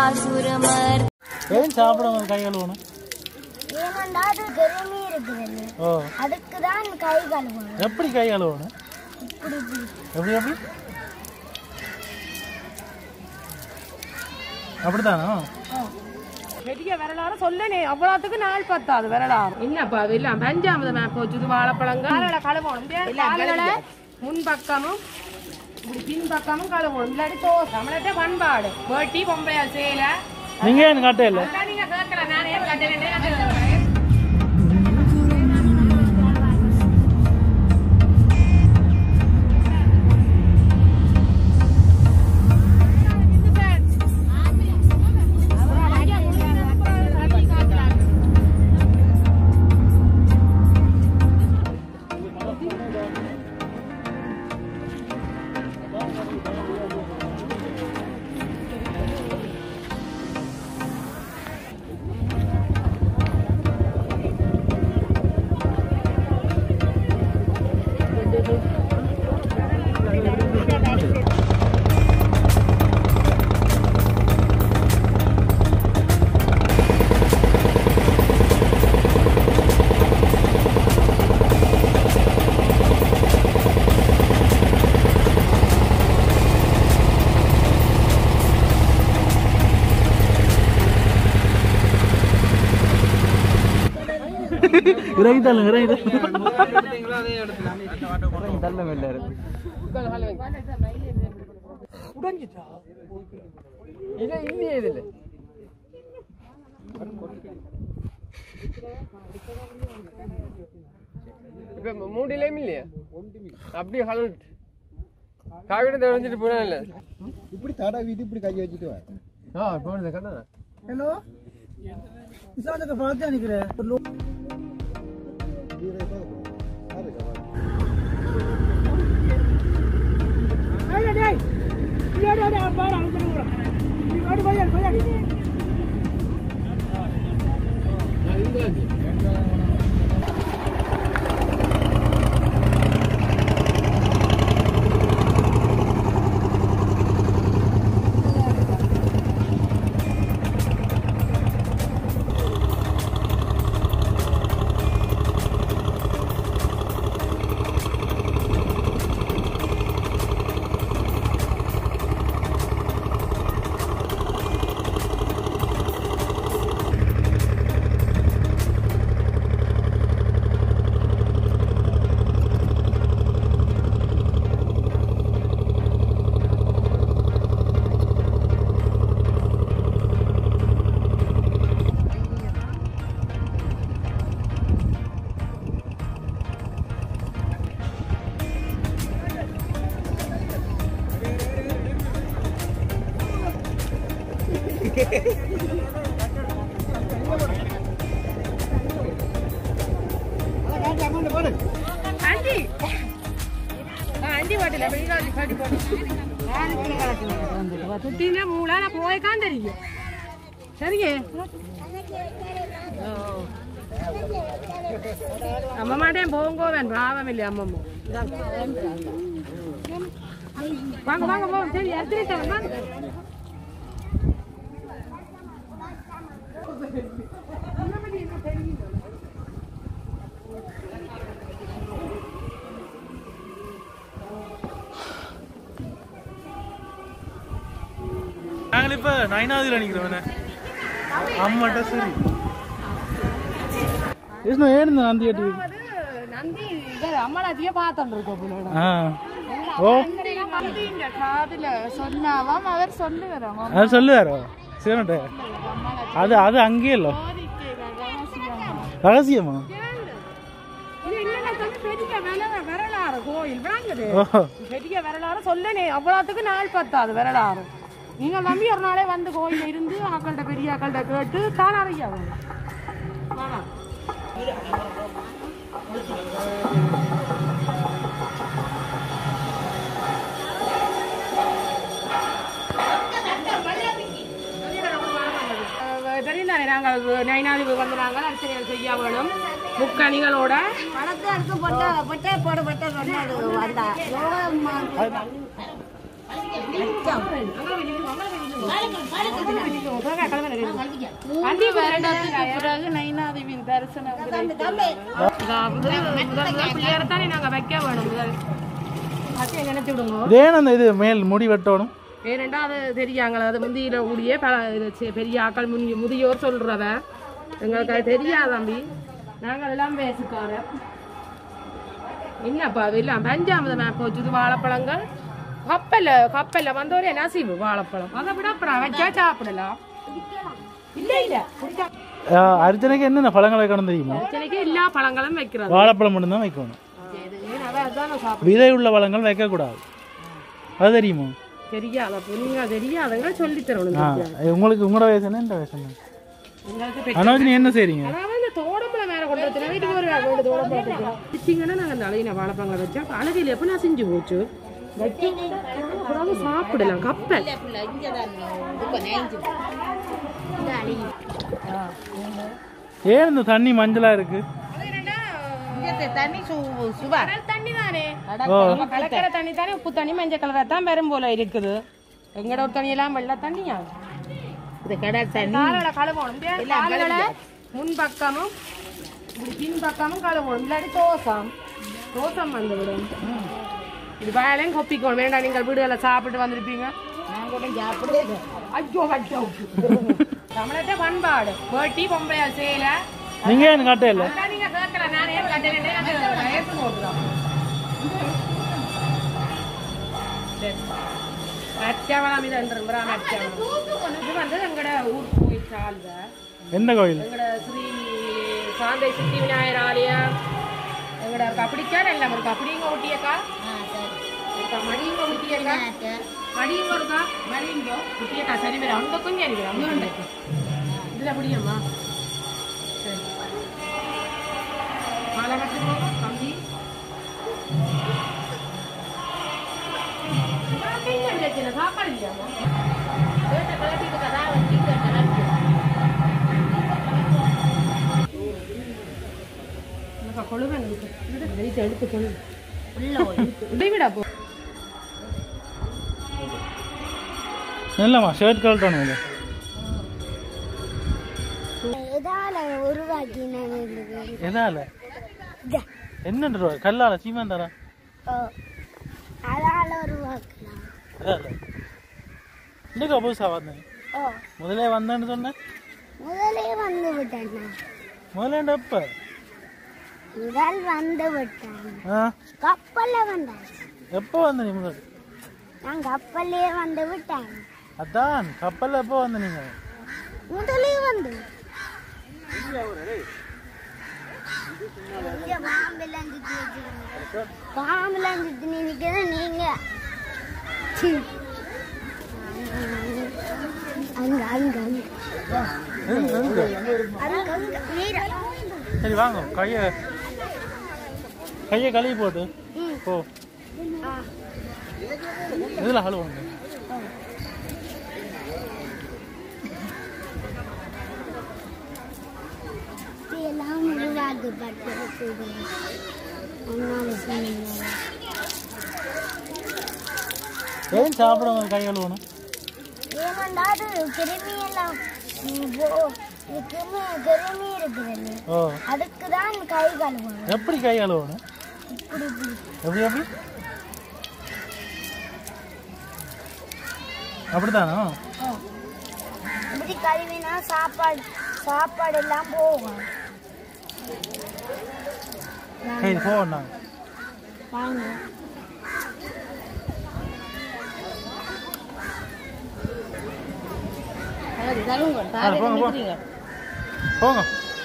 அசுரமர் ஏன் சாப்பிடாம கை கழுவணும் ஏனென்றா அது கிருமி இருக்குது ஓ அதுக்கு தான் கை கழுவணும் எப்படி கை கழுவணும் இப்படி இப்படி எப்படி எப்படி அப்படித்தானா பெரிய வரலாறு சொல்லனே அவ்வளோத்துக்கு நாள் பத்தாது வரலாறு என்னப்பா அது இல்ல பஞ்சாமத மேப் போச்சு வாழைப்பழங்க காலோட கழுவணும் கால்களை முன்பக்கமும் இப்படி பின்பக்கமும் கழுவணும் இல்லாட்டி தோ தமிழட்ட பண்பாடு வேட்டி பொம்பளையால் சேலை நீங்க ஏன் கட்ட இல்லை அதான் நீங்க கேட்கல நான் ஏன் கட்டுறேன் இறங்கி தள்ளுங்க இறங்கி இப்ப மூடிலையும் இல்லையா அப்படியே கலந்துட்டு காவிட தெரிஞ்சிட்டு போனா இல்ல இப்படி தடை வீட்டு இப்படி கையை வச்சுட்டு வா ஆ போனது கண்ணா ஆண்டி ஆண்டி வாட்டில வெளிக்காடி காட்டி போட்டு குட்டினா மூளை நான் போய்க்கான் தெரியும் சரிங்க அம்மா மாட்டேன் போங்கோவேன் பாவம் இல்லை அம்மம்மோ வாங்க வாங்க போங்க சரி எத்தனை சார் வாங்க நாங்கள் இப்ப நைனாவதுல நிக்கிறோம் அம்மாட்ட சரி விஷ்ணு ஏன் நந்தி கட்டி நந்தி இது அம்மனாச்சியே பார்த்துட்டு இருக்கோம் பிள்ளை ஆ ஓ நந்தின்ற காதுல சொன்னாவாம் அவர் சொல்லுகிறாங்க அது சொல்லுவாரோ சிவன்ட்ட அது அது அங்கேயே இல்லை ரகசியமா இது என்னன்னா சொல்லி பெரிய வரலாறு வரலாறு கோயில் வாங்குது ஓஹோ பெரிய வரலாறு சொல்லனே அவ்வளோத்துக்கு நாள் பத்தாது வரலாறு நீங்க நம்பி ஒரு நாளே வந்து கோயில் இருந்து ஆக்கள்கிட்ட பெரிய ஆக்கள்கிட்ட கேட்டு தான் அறியா தெரிந்தானே நாங்கள் நைனாதிபதி வந்து நாங்கள் அரசியல் செய்ய வேணும் முக்கணிகளோட பணத்தை எடுத்து போட்டு பட்டே போடு பட்டே சொன்னது வந்தா அங்கே அண்டி வருடத்துக்கு பிறகு நைனாதேவியின் தரிசனம் அதாவது முதல் பிள்ளையார தானே நாங்க வைக்க வேணும் முதல் அதை நினைச்சு விடுங்க இதேன் அந்த இது மேல் முடி வெட்டணும் ஏனெண்டா அது தெரியாங்களா அது முந்தியில கூடிய பல இது சி- பெரிய ஆக்கள் முந்தி முதியோர் சொல்றவ எங்களுக்கு அது தெரியாது தம்பி நாங்கள் எல்லாம் பேசுக்கார என்னப்பா அது எல்லாம் பஞ்சாமத மேப் போச்சுது வாழைப்பழங்கள் கப்பல்ல கப்பல்ல வந்தோரே நசிவு வாழைப்பழம் அதை விட அப்புறம் வச்சா சாப்பிடலாம் இல்ல இல்ல குடிச்சா ஆஹ், அர்ச்சனைக்கு என்னென்ன பழங்களை வைக்கணும் தெரியுமா பிரச்சனைக்கு எல்லா பழங்களும் வைக்கிறது வாழைப்பழம் மட்டும்தான் வைக்கணும் ஏன்னா அதான் அதான் சாப்பிடும் விதை உள்ள பழங்கள் வைக்கக்கூடாது அது தெரியுமா தெரியாத அப்போ நீங்க தெரியாதங்க சொல்லி ஆ தரணும் உங்களுக்கு உங்களோட வயசு என்ன இந்த வயசு என்ன எங்களுக்கு அனோஜ் நீ என்ன செய்றீங்க அதாவது இந்த தோடம்பளம் மேல கொண்டு வந்து வீட்டுக்கு ஒரு வேறு தோடம்பளம் வச்சிங்கன்னா நாங்கள் அந்த அழகின வாழைப்பழங்களை வச்சா அழகில் எப்போ நான் செஞ்சு போச்சு வச்சு அதாவது சாப்பிடலாம் கப்பல் ஏன் இந்த தண்ணி மஞ்சளா இருக்கு தண்ணி தண்ணி தானே ஓ நம்ம கலக்கிற தண்ணி தானே உப்பு தண்ணி மஞ்சள் கலர் தான் பெரும் போல இருக்குது எங்கட ஒரு தண்ணி எல்லாம் வெள்ள தண்ணியா இது கடல் தண்ணி காலோட கழுவணும் காலோட முன் பக்கமும் இப்படி பின் பக்கமும் கழுவணும் இல்லாட்டி தோசம் தோசம் வந்து விடும் இது வேலையும் கொப்பிக்கணும் வேண்டாம் நீங்கள் வீடுகளை சாப்பிட்டு வந்திருப்பீங்க நான் கூட சாப்பிடுவேன் ஐயோ ஐயோ தமிழட்ட பண்பாடு வேட்டி பொம்பளையால் செய்யல நீங்க ஏன் காட்ட இல்ல அதான் நீங்க கேட்கல நான் ஏன் கட்டணே ஏற்று போட்டுறோம் அச்சவளம் இது என்று அச்சவளம் இது வந்து எங்கட ஊர் கோயில் சால்வ எந்த கோயில் எங்கட ஸ்ரீ சாந்தை சித்தி விநாயகர் ஆலயம் எங்கட கபடிக்கார் எல்லாம் இருக்கு அப்படிங்க ஒட்டியக்கா இருக்கா மடியுங்க ஒட்டியக்கா மடியுங்க இருக்கா மடியுங்க ஒட்டியக்கா சரி வேற அங்க கொஞ்சம் இருக்கிற அங்க இதுல அப்படியம்மா சரி மாலை கட்டுங்க தம்பி சாப்பாடு இல்லையாமா கொழுவன் எடுத்து கொழு விடா போ இல்லம்மா ஷர்ட் கழட்டணும் இது எதால உருவாக்கினாங்க இந்த வீடு? எதால இதா. என்னன்ற கல்லால சீமாந்தாரா ஓ. அதால உருவாக்கலாம் எதால இன்னைக்கு புதுசா வந்தேன் ஓ முதலே வந்தேன்னு சொன்னேன் முதலே வந்து விட்டேன் நான். முதலேண்ட எப்ப முதல் வந்து விட்டேன் ஆ கப்பல்ல வந்தேன் எப்போ வந்த நீ முதல் நான் கப்பல்லே வந்து விட்டேன் அதான் கப்பல்ல எப்போ வந்த நீங்க முதலே வந்து இங்க பாம்பெல்லாம் சுத்தி வச்சிருக்கீங்க. பாம்பெல்லாம் சுத்தி நினைக்கிற நீங்க சீ. அங்க அங்க அங்க எங்க, எங்க? அங்க அங்க நீரா சரி வாங்க கைய கைய கழுவி போட்டு ம். போ ஆ. இதுல ஹலுவாங்க எல்லாம் உருவாக்கப்பட்டிருக்குது அதனால சொன்னீங்க ஏன் சாப்பிடாம கை கழுவணும் ஏனண்டா அது கிருமி எல்லாம் ம், போ- இது கிருமி கிருமி இருக்குதுல்ல ஓ அதுக்கு தான் கை கழுவணும் எப்படி கை கழுவணும் இப்படி இப்படி எப்படி எப்படி அப்படித்தானோ ஆ. இப்படி கழுவினா சாப்பாடு சாப்பாடு எல்லாம் போகும் சரி போவோம் நாங்க வாங்க ஆ, போங்க போங்க போங்க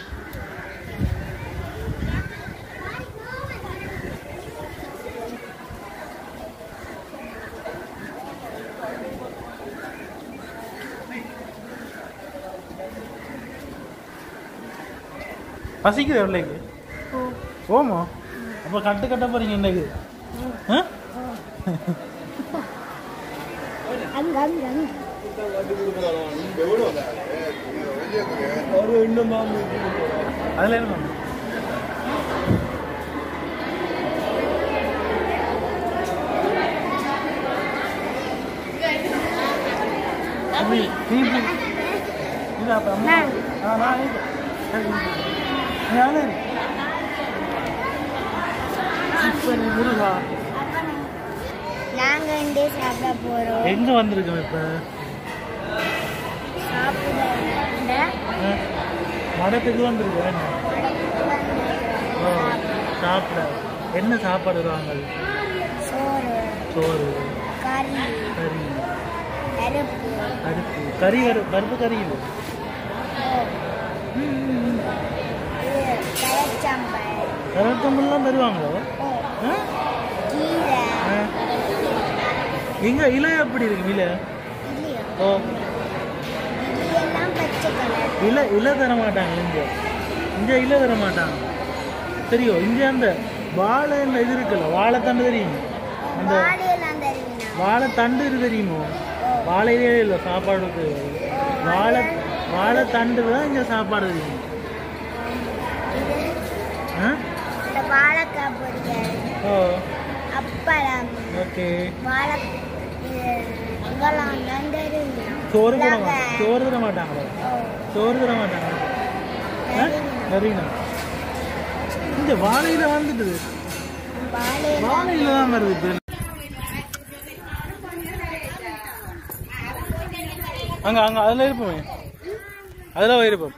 பசிக்குது எவ்வளோக்கு போமோ அப்போ கட்டு கட்ட போறீங்க இன்னைக்கு ஆ? அங்க அங்க அங்க அதில் என்ன பண்ணணும்? அப்படி நீ இப்படி இது அப்ப அம்மா ஆ நான் இது சரி, இது. நீ அவ்வளோ இரு. இப்ப நீ முருகா நாங்க இண்டே சாப்பிட போறோம் எங்க வந்திருக்கோம் இப்ப சாப்பிட ஆ? மடத்துக்கு வந்திருக்கேன் ஓ சாப்பிட என்ன சாப்பாடு வாங்க சோறு சோறு கறி கறி பருப்பு பருப்பு கறி வரு பருப்பு கறி இல்லை இது கரைச்சம்பல் கரத்தம்பெல்லாம் தருவாங்களோ ஆ? கீரை ஆ. எங்க இலை எப்படி இருக்கு இலை இல்லையோ ஓ இதெல்லாம் பச்சை கலர் இலை இலை தர மாட்டாங்க இங்க இங்க இலை தர மாட்டாங்க தெரியும் இங்க அந்த வாழை இது இருக்குல்ல வாழைத்தண்டு தெரியும் அந்த வாழையெல்லாம் தருவீனா வாழைத்தண்டு இது தெரியுமோ வாழையிலே இல்லை சாப்பாடுக்கு வாழை வாழைத்தண்டு தான் இங்க சாப்பாடு தெரியும் இது ஆ? இந்த வாழைக்காய் பொரியல் ஓ அப்பளம் ஓகே வாழை இது இதெல்லாம் தான் தருவீனா சோறு போட உலக. மாட்டாங்க சோறு தர மாட்டாங்களோ ஓ, சோறு தர மாட்டாங்க ஆ? தருவீனா. சரிண்ணா இந்த வாழையில வந்துட்டு வாழையெல்லாம் வாழையில தான் வருது இப்ப. அங்க அங்க அதுல இருப்போமே அதுல இருப்போம்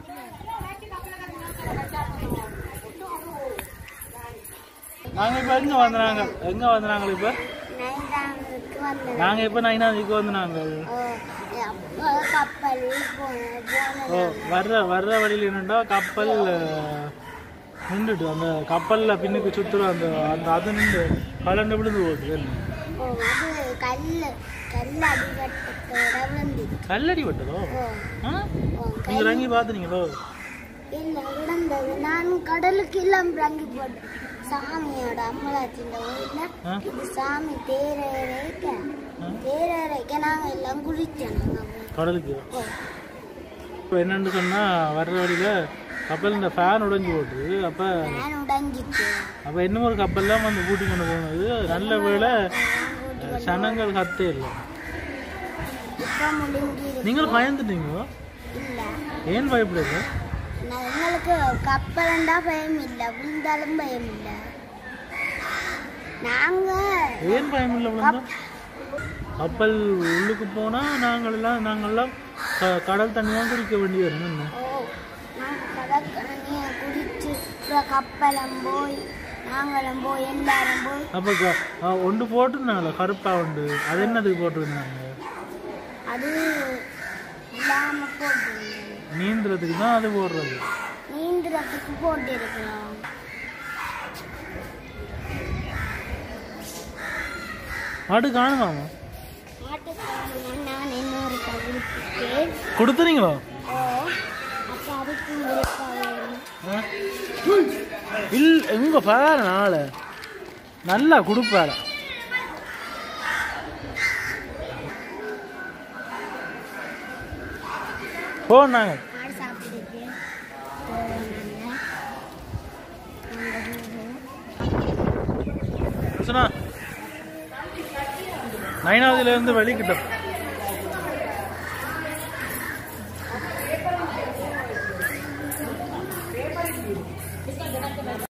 நாங்க இப்ப எங்க வந்தாங்க எங்க வந்தாங்க இப்ப நைதானுக்கு வந்து நாங்க இப்ப நைனாதிக்கு வந்தாங்க ஓ, அப்ப கப்பல் போன ஓ வர்ற வர்ற வழியில என்னண்டா கப்பல் நின்றுட்டு அந்த கப்பல்ல பின்னுக்கு சுத்துற அந்த அந்த அது நின்று கலண்டு விழுந்து போகுது ஓ அது கல்லு கல் அடிபட்டத்தோட விழுந்து கல்லடி பட்டதோ ஓ ஆ? ஓ, நீங்க இறங்கி பாத்துனீங்களோ இல்ல விழுந்தது நான் கடலுக்கு எல்லாம் இறங்கி போட்டேன் சாமியோட அம்மலாச்சின் ஊர்ல ஆ? இது சாமி தேரரைக்க தேரரைக்க நாங்க எல்லாம் குளிச்சோம் நாங்க போய். கடலுக்கு ஓ, இப்போ என்னன்னு சொன்னா வர்ற வழியில கப்பல் இந்த ஃபேன் உடைஞ்சு போட்டு அப்ப நான் உடைஞ்சிட்டு அப்ப இன்னும் ஒரு கப்பல்லாம் வந்து கூட்டி கொண்டு போனது நல்ல வேளை சனங்கள் கத்தே இல்லை இப்ப முடிஞ்சு நீங்கள் பயந்துட்டீங்களோ இல்ல ஏன் பயப்படுது நான் எங்களுக்கு கப்பலண்டா பயம் இல்ல விழுந்தாலும் பயம் இல்ல நாங்க ஏன் பயம் இல்லை விழுந்தா கப்பல் உள்ளுக்கு போனா நாங்கள் எல்லாம் நாங்கள்லாம் க- கடல் தண்ணி தான் குடிக்க வேண்டி வரும் என்ன ஓ நாங்க கடற்கரையை குடிச்சு அப்புறம் கப்பலம் போய் நாங்களும் போய் எல்லாரும் போய் அப்போ க- ஆ, ஒன்று போட்டுருந்தாங்களே கருப்பா உண்டு அது என்னதுக்கு போட்டிருந்தாங்க அது இல்லாம போட்டு நீந்துறதுக்கு தான் அது போடுறது நீந்துறதுக்கு போட்டு இருக்கிறோம் மாடு காணுமாமா மாட்டுக்காரங்க நான் இன்னொரு கவிழ்த்துட்டேன் கொடுத்துறீங்களோ ஓ அப்போ அதுக்கு இருக்கா வேணும் இல் எங்க பாரு நாளை நல்லா கொடுப்பாரு போனாங்க மாடு சாப்பிடுது சொன்னா நைனாவதுல இருந்து வெளிக்கிட்ட